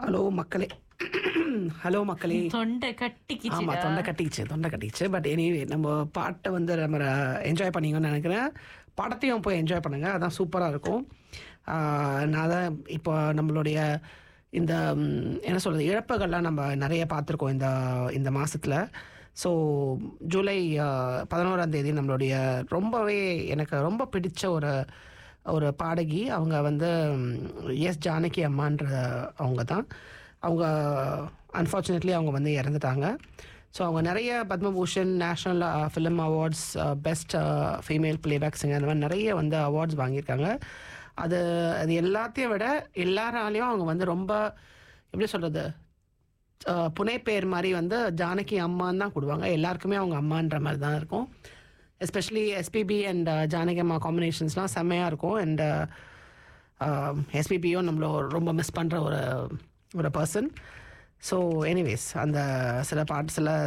hello மக்களே hello மக்களே தொண்டை கட்டிக்கிச்சு ஆமா தொண்டை கட்டிக்கிச்சு தொண்டை கட்டிக்கிச்சு பட் எனிவே நம்ம பாட்டை வந்து நம்ம என்ஜாய் பண்ணீங்கன்னு நினைக்கிறேன் படத்தையும் போய் என்ஜாய் பண்ணுங்க அதான் சூப்பராக இருக்கும் ஆஹ் நான் தான் இப்போ நம்மளுடைய இந்த ம், என்ன சொல்கிறது இழப்புகள்லாம் நம்ம நிறைய பார்த்துருக்கோம் இந்த இந்த மாதத்தில் ஸோ ஜூலை பதினோராம் தேதி நம்மளுடைய ரொம்பவே எனக்கு ரொம்ப பிடிச்ச ஒரு ஒரு பாடகி அவங்க வந்து எஸ் ஜானகி அம்மான்ற அவங்க தான் அவங்க அன்ஃபார்ச்சுனேட்லி அவங்க வந்து இறந்துட்டாங்க ஸோ அவங்க நிறைய Padma Bhushan national film awards best female playback singer அந்த மாதிரி நிறைய வந்து அவார்ட்ஸ் வாங்கியிருக்காங்க அது அது எல்லாத்தையும் விட எல்லாராலையும் அவங்க வந்து ரொம்ப எப்படி சொல்கிறது புனைப்பேர் மாதிரி வந்து ஜானகி அம்மான்னு தான் கொடுவாங்க எல்லாருக்குமே அவங்க அம்மான்ற மாதிரி தான் இருக்கும் எஸ்பெஷலி எஸ்பிபி அண்ட் ஜானகி அம்மா காம்பினேஷன்ஸ்லாம் செம்மையாக இருக்கும் அண்ட் எஸ்பிபியும் நம்மள ரொம்ப மிஸ் பண்ணுற ஒரு ஒரு பர்சன் ஸோ எனிவேஸ் அந்த சில பாட்டு சில